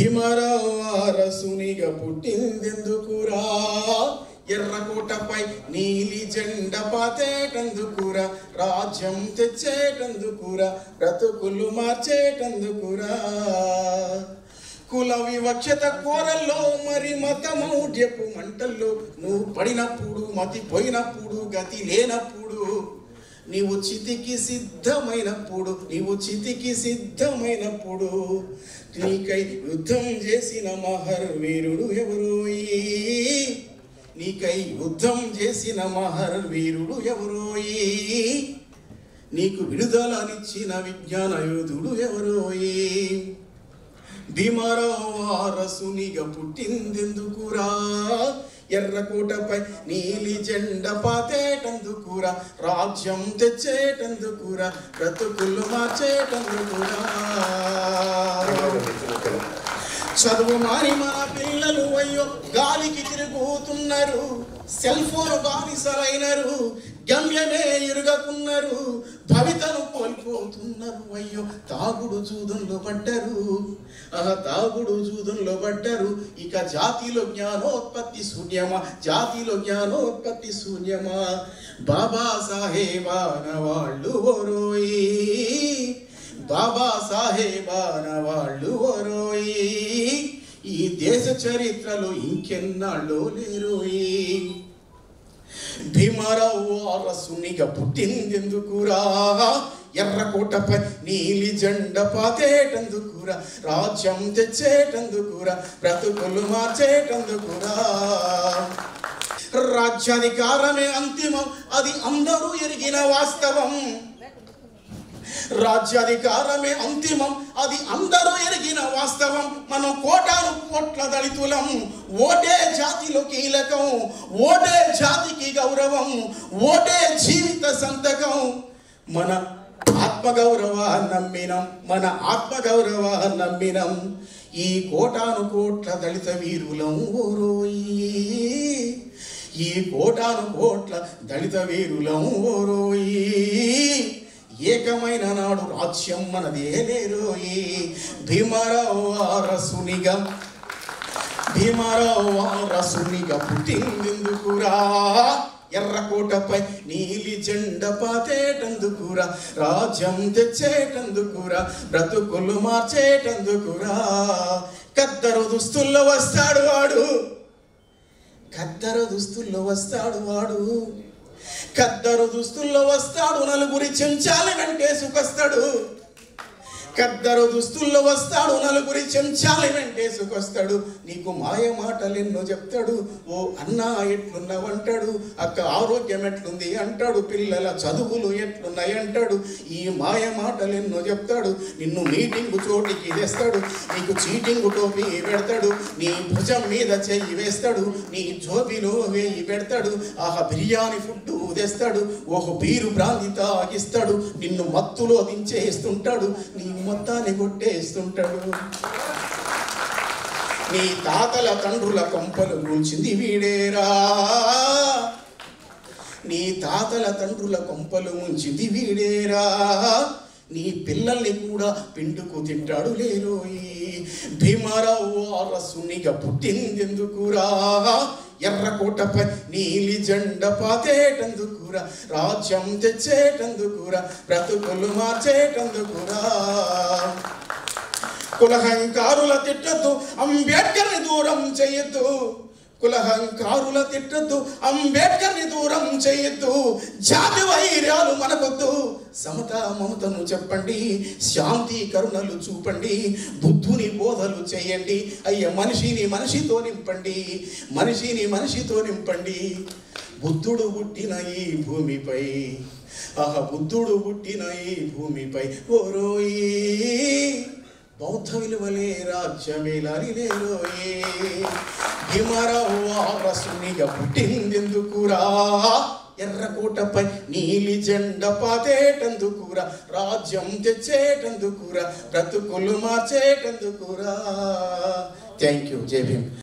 భీమరావు వారసునిగా పుట్టిందెందుకురా ఎర్రకోటపై నీలి జెండ పాతేటందుకురా రాజ్యం తెచ్చేటందుకురా బ్రతుకులు మార్చేటందుకురా కుల వివక్షత కోరల్లో మరి మతమౌఢ్యపు మంటల్లో నువ్వు పడినప్పుడు మతిపోయినప్పుడు గతి లేనప్పుడు నీవు చితికి సిద్ధమైనప్పుడు నీవు చితికి సిద్ధమైనప్పుడు నీకై యుద్ధం చేసిన మహర్వీరుడు ఎవరోయి నీకై యుద్ధం చేసిన మహర్వీరుడు ఎవరోయి నీకు విడుదలనిచ్చిన విజ్ఞాన యోధుడు ఎవరోయి భీమరావు వారసునిగా పుట్టిందెందుకురా ఎర్రకోటపై నీలి జెండ పాతేటందుకురా రాజ్యం తెచ్చేటందుకురా బ్రతుకులు మార్చేటందుకురా చదువు మారి మన పిల్లలు అయ్యో గాలికి తిరుగుతున్నారు సెల్ ఫోన్ బానిసలైనరు గమ్యమే ఇరుగకున్నారు భవితను కోల్పోతున్నారు అయ్యో తాగుడు జూదంలో పడ్డరు ఆ తాగుడు జూదంలో పడ్డరు ఇక జాతిలో జ్ఞానోత్పత్తి శూన్యమా జాతిలో జ్ఞానోత్పత్తి శూన్యమా బాబా సాహేబాన వాళ్ళు ఓరోయి బాబా సాహేబాన వాళ్ళు ఓరోయి ఈ దేశ చరిత్రలో ఇంకెన్నాళ్ళు లేరోయి భీమరావు వారసునిగా పుట్టిందెందుకురా ఎర్రకోటపై నీలి జెండ పాతేటందుకురా రాజ్యం తెచ్చేటందుకురా బ్రతుకులు మార్చేటందుకురా రాజ్యాధికారమే అంతిమం అది అందరూ ఎరిగిన వాస్తవం రాజ్యాధికారమే అంతిమం అది అందరూ ఎరిగిన వాస్తవం మనం కోటాను కోట్ల దళితులం ఓటే జాతిలో కీలకం ఓటే జాతికి గౌరవం ఓటే జీవిత సంతకం మన ఆత్మగౌరవ నమ్మినం మన ఆత్మగౌరవ నమ్మినం ఈ కోటాను కోట్ల దళిత వీరులం ఓరోయి ఈ కోటాను కోట్ల దళిత వీరులం ఓరోయి ఏకమైన నాడు రాజ్యం మనదే లేరోయి భీమరావు వారసునిగా భీమరావు వారసునిగా పుట్టిందెందుకురా ఎర్రకోటపై నీలి జెండ పాతేటందుకురా రాజ్యం తెచ్చేటందుకురా బ్రతుకులు మార్చేటందుకురా కద్దరు దుస్తుల్లో వస్తాడు వాడు కద్దరు దుస్తుల్లో వస్తాడు వాడు కద్దరు దుస్తుల్లో వస్తాడు నలుగురి చెంచాలి వెంటేసుకొస్తాడు కద్దరు దుస్తుల్లో వస్తాడు నలుగురి చెంచాలి వెంటేసుకొస్తాడు నీకు మాయ మాటలు ఎన్నో చెప్తాడు ఓ అన్నా ఎట్లున్నావంటాడు అక్క ఆరోగ్యం ఎట్లుంది అంటాడు పిల్లల చదువులు ఎట్లున్నాయి అంటాడు ఈ మాయ మాటలు ఎన్నో చెప్తాడు నిన్ను మీటింగ్ చోటికి తెస్తాడు నీకు చీటింగ్ టోపీ పెడతాడు నీ భుజం మీద చెయ్యి వేస్తాడు నీ జోబిలో వేయి పెడతాడు ఆహా బిర్యానీ ఫుడ్ తెస్తాడు ఓహో బీరు బ్రాంతి తాగిస్తాడు నిన్ను మత్తులో దించేస్తుంటాడు నీ మొత్తాన్ని కొట్టేస్తుంటాడు నీ తాతల తండ్రుల కొంపలు ముంచింది వీడేరా నీ తాతల తండ్రుల కొంపలు ముంచింది వీడేరా నీ పిల్లల్ని కూడా పిండుకు తింటాడు లేరోయి భీమారావు వారసునిగా పుట్టిందెందుకురా ఎర్రకోటపై నీలి జెండ పాతేటందుకురా రాజ్యం తెచ్చేటందుకురా బ్రతుకులు మార్చేటందుకురా కులహంకారుల తిట్టద్దు అంబేద్కర్ని దూరం చేయొద్దు కులహంకారుల తిట్టద్దు అంబేద్కర్ని దూరం చేయొద్దు జాతి వైర్యాలు మనకొద్దు సమత మమతను చెప్పండి శాంతి కరుణలు చూపండి బుద్ధుని బోధలు చేయండి అయ్య మనిషిని మనిషితో నింపండి మనిషిని మనిషితో నింపండి బుద్ధుడు పుట్టిన ఈ భూమిపై ఆహ బుద్ధుడు పుట్టిన ఈ భూమిపై ఓరోయి బౌద్ధ విలువలే రాజ్యమేలాని లేరోయే భీమరావు వారసునిగా పుట్టిందెందుకురా ఎర్రకోటపై నీలి జెండ పాతేటందుకురా రాజ్యం తెచ్చేటందుకురా బ్రతుకులు మార్చేటందుకురా థ్యాంక్ యూ జై భీమ్